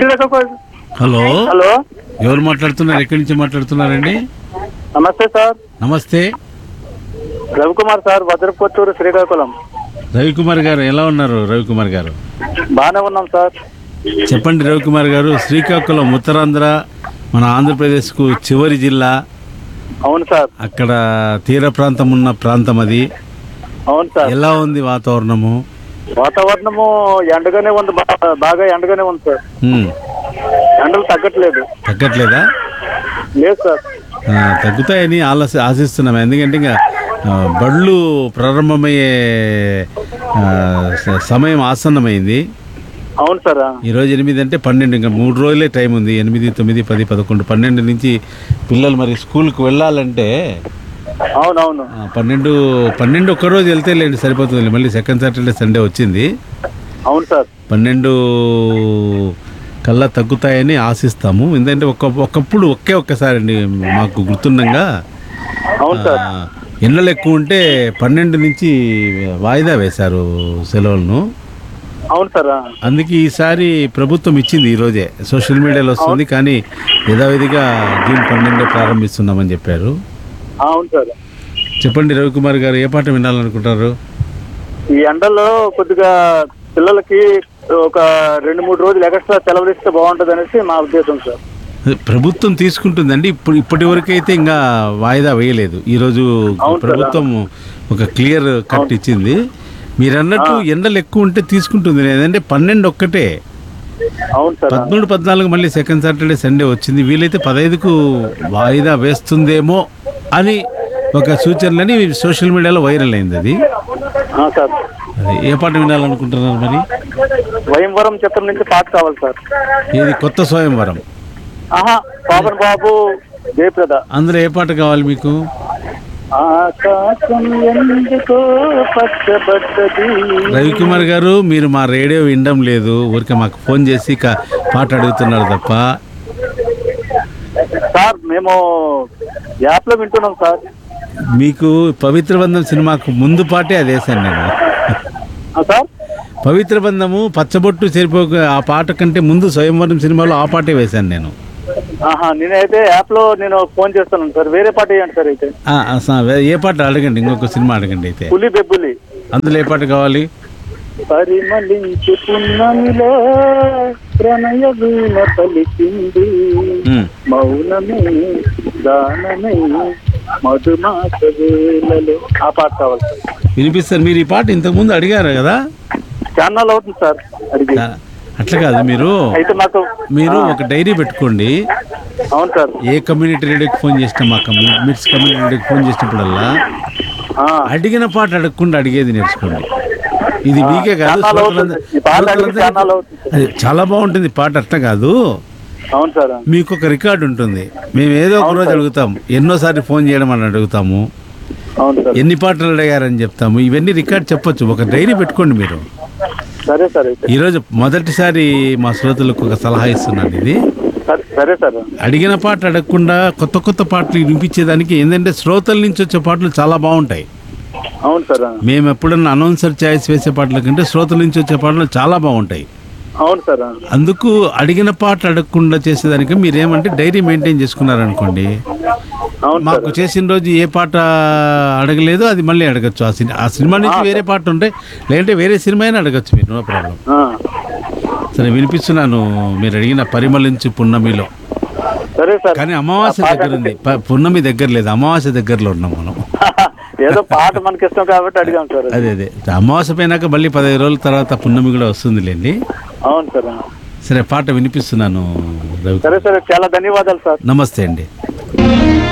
Hello hello ఎవరు మాట్లాడుతున్నారు ఎక్కడి నుంచి మాట్లాడుతున్నారండి నమస్తే సార్ నమస్తే రవికుమార్ సార్ భద్రకొత్తూరు శ్రీకాకుళం రవికుమార్ గారు ఎలా ఉన్నారు రవికుమార్ గారు బాగానే ఉన్నాం సార్ చెప్పండి రవికుమార్ గారు శ్రీకాకుళం ఉత్తరాంధ్ర మన ఆంధ్రప్రదేశ్కు చివరి జిల్లా అవును సార్ అక్కడ తీర ప్రాంతం ఉన్న ప్రాంతం అది అవును సార్ ఎలా ఉంది వాతావరణము వాతావరణము ఎండగానే ఉంది బా- బాగా ఎండగానే ఉంది సార్ ఉమ్, ఎండలు తగ్గట్లేదు తగ్గట్లేదా లేదు సార్ ఆ, తగ్గుతాయని ఆలసి ఆశిస్తున్నాం ఎందుకంటే ఇంకా ఆ, బళ్ళు ప్రారంభమయ్యే ఆ, స- సమయం ఆసన్నమైంది అవును సార్ ఈరోజు ఎనిమిది అంటే పన్నెండు ఇంకా మూడు రోజులే టైం ఉంది ఎనిమిది తొమ్మిది పది పదకొండు పన్నెండు నుంచి పిల్లలు మరి స్కూల్కి వెళ్ళాలంటే అవునవును ఆ, పన్నెండు పన్నెండు ఒక్క రోజు వెళ్తే లేండి సరిపోతుంది మళ్ళీ సెకండ్ సాటర్డే సండే వచ్చింది అవును సార్ పన్నెండు కల్లా తగ్గుతాయని ఆశిస్తాము ఎందుకంటే ఒక ఒకప్పుడు ఒకే ఒక్కసారి అండి మాకు గుర్తుండగా అవును సార్ ఆ, ఎండలు ఎక్కువ ఉంటే పన్నెండు నుంచి వాయిదా వేశారు సెలవులను అవును సార్ అందుకే ఈసారి ప్రభుత్వం ఇచ్చింది ఈరోజే సోషల్ మీడియాలో వస్తుంది కానీ యథావిధిగా జూన్ పన్నెండే ప్రారంభిస్తున్నామని చెప్పారు అవును సార్ చెప్పండి రవికుమార్ గారు ఏ పాట వినాలనుకుంటారు ఈ ఎండల్లో కొద్దిగా పిల్లలకి ఒక రెండు మూడు రోజులు ఎక్స్ట్రా సెలవులు ఇస్తే బాగుంటుంది అనేసి మా ఉద్దేశం సార్ ప్రభుత్వం తీసుకుంటుందండి ఇప్పుడు ఇప్పటి వరకు అయితే ఇంకా వాయిదా వేయలేదు ఈరోజు అవును సార్. ప్రభుత్వం ఒక క్లియర్ కట్ ఇచ్చింది మీరు అన్నట్టు ఎండలు ఎక్కువ ఉంటే తీసుకుంటుంది లేదంటే పన్నెండు ఒక్కటే అవును సార్ పదమూడు పద్నాలుగు మళ్ళీ సెకండ్ సాటర్డే సండే వచ్చింది వీలైతే పదహైదుకు వాయిదా వేస్తుందేమో అని ఒక సూచనలని సోషల్ మీడియాలో వైరల్ అయింది అది ఆ, సార్ అది ఏ పాట వినాలనుకుంటున్నారు మరి స్వయంవరం చిత్రం నుంచి పాట కావాలి సార్ ఇది కొత్త స్వయంవరం ఆహా పాపన్ బాబు జయప్రద అందులో ఏ పాట కావాలి మీకు ఆకాశం ఎందుకో పచ్చబడ్డది రవికుమార్ గారు మీరు మా రేడియో వినడం లేదు ఊరికే మాకు ఫోన్ చేసి క- పాట అడుగుతున్నారు తప్ప సార్ మేము యాప్ లో వింటున్నాం సార్ మీకు పవిత్ర బంధం సినిమాకు ముందు పాటే అది వేశాను నేను ఆ, సార్ పవిత్ర బంధము పచ్చబొట్టు చెరిపోక ఆ పాట కంటే ముందు స్వయంవరం సినిమాలో ఆ పాటే వేశాను నేను ఆహా నేనైతే యాప్ లో నేను ఫోన్ చేస్తున్నాను సార్ వేరే పాట వేయండి సార్ అయితే ఆ, ఆ, స- ఏ పాట అడగండి ఇంకొక సినిమా అడగండి అయితే పులి బెబ్బులి అందులో ఏ పాట కావాలి పరిమళించు పున్నమిలో ప్రణయ వీణ పలికింది ఉమ్. మౌనమే గానమే మధుమాస వేళలో ఆ పాట కావాలి సార్ వినిపిస్తారు మీరు ఈ పాట ఇంతకుముందు అడిగారు కదా ఛానల్ అవుతుంది సార్ అడిగి ఆ, అట్లా కాదు మీరు అయితే మాకు మీరు ఒక డైరీ పెట్టుకోండి అవును సార్ ఏ కమ్యూనిటీ రేడియోకి ఫోన్ చేసినా మా కమ్యూనిటీ మిట్స్ కమ్యూనిటీ రేడియోకి ఫోన్ చేసినప్పుడల్లా ఆ, అడిగిన పాట అడగకుండా అడిగేది నేర్చుకోండి ఇది మీకే కాదు చాలా శ్రోతలంద- అవుతుంది. ఈ పాట అడిగి శ్రోతలందరికీ- చాలా అవుతుంది. అది చాలా బాగుంటుంది పాట అట్లా కాదు అవును సార్ మీకు ఒక రికార్డు ఉంటుంది మేము ఏదో ఒక రోజు అడుగుతాం ఎన్నోసార్లు ఫోన్ చేయడం అని అడుగుతాము అవును సార్ ఎన్ని పాటలు అడిగారని చెప్తాము ఇవన్నీ రికార్డ్ చెప్పొచ్చు ఒక డైరీ పెట్టుకోండి మీరు సరే సార్ అయితే ఈరోజు మొదటిసారి మా శ్రోతలకు ఒక సలహా ఇస్తున్నాను ఇది సరే- సరే సార్ అడిగిన పాట అడగకుండా కొత్త కొత్త పాటలు వినిపించేదానికి ఏంటంటే శ్రోతల నుంచి వచ్చే పాటలు చాలా బాగుంటాయి అవును సార్ మేము ఎప్పుడన్నా అనౌన్సర్ ఛాయిస్ వేసే పాటల కంటే శ్రోతల నుంచి వచ్చే పాటలు చాలా బాగుంటాయి అవును సార్ అందుకు అడిగిన పాట అడగకుండా చేసేదానికి మీరేమంటే డైరీ మెయింటైన్ చేసుకున్నారనుకోండి అవును సార్ మాకు చేసిన రోజు ఏ పాట అడగలేదో అది మళ్ళీ అడగచ్చు ఆ సినిమా ఆ సినిమా నుంచి వేరే పాట ఉంటే లేదంటే వేరే సినిమా అయినా అడగచ్చు మీరు నో ప్రాబ్లం ఆ, సరే వినిపిస్తున్నాను మీరు అడిగిన పరిమళించు పున్నమిలో సరే సార్ కానీ అమావాస్య దగ్గర ఉంది ప- పున్నమి దగ్గర లేదు అమావాస్య దగ్గరలో ఉన్నాం మనం ఏదో పాట మనకి ఇష్టం కాబట్టి అడిగాం సార్ అదే అదే అమావాస్య పోయినాక మళ్ళీ పదహైదు రోజుల తర్వాత పున్నమి కూడా వస్తుందిలేండి అవును సార్ సరే పాట వినిపిస్తున్నాను రవి సరే సరే చాలా ధన్యవాదాలు సార్ నమస్తే అండి